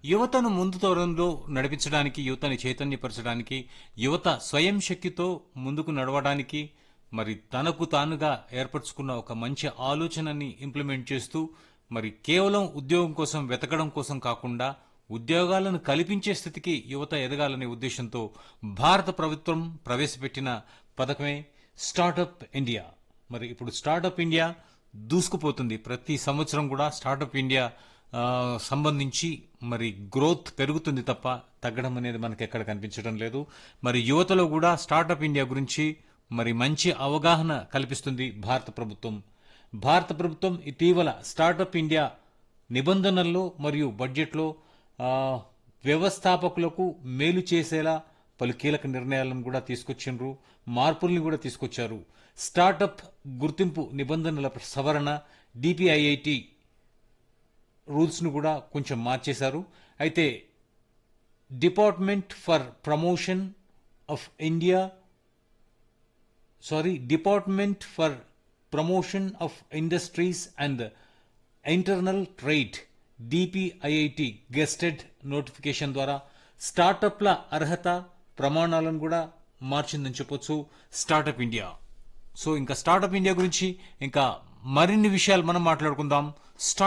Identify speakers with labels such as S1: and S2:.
S1: యువతను ముందు తరంలో నడిపించడానికి యువతని చైతన్యపరచడానికి యువత స్వయం శక్తితో ముందుకు నడవడానికి మరి తనకు తానుగా ఏర్పరచుకున్న ఒక మంచి ఆలోచనని ఇంప్లిమెంట్ చేస్తూ మరి కేవలం ఉద్యోగం కోసం వెతకడం కోసం కాకుండా ఉద్యోగాలను కల్పించే స్థితికి యువత ఎదగాలనే ఉద్దేశంతో భారత ప్రభుత్వం ప్రవేశపెట్టిన పథకమే స్టార్టప్ ఇండియా మరి ఇప్పుడు స్టార్టప్ ఇండియా దూసుకుపోతుంది ప్రతి సంవత్సరం కూడా స్టార్టప్ ఇండియా ఆ, సంబంధించి మరి గ్రోత్ పెరుగుతుంది తప్ప తగ్గడం అనేది మనకి ఎక్కడ కనిపించడం లేదు మరి యువతలో కూడా స్టార్టప్ ఇండియా గురించి మరి మంచి అవగాహన కల్పిస్తుంది భారత ప్రభుత్వం భారత ప్రభుత్వం ఇటీవల స్టార్టప్ ఇండియా నిబంధనల్లో మరియు బడ్జెట్లో ఆ, వ్యవస్థాపకులకు మేలు చేసేలా పలు కీలక నిర్ణయాలను కూడా తీసుకొచ్చిండ్రు మార్పుల్ని కూడా తీసుకొచ్చారు స్టార్టప్ గుర్తింపు నిబంధనల సవరణ డిపిఐఐటి రూల్స్ను కూడా కొంచెం మార్చేశారు అయితే department for promotion of India sorry department for promotion of industries and internal trade DPIIT gazetted notification ద్వారా స్టార్టప్ల అర్హత ప్రమాణాలను కూడా మార్చిందని చెప్పొచ్చు స్టార్టప్ ఇండియా సో ఇంకా స్టార్టప్ ఇండియా గురించి ఇంకా మరిన్ని విషయాలు మనం మాట్లాడుకుందాం స్టార్ట్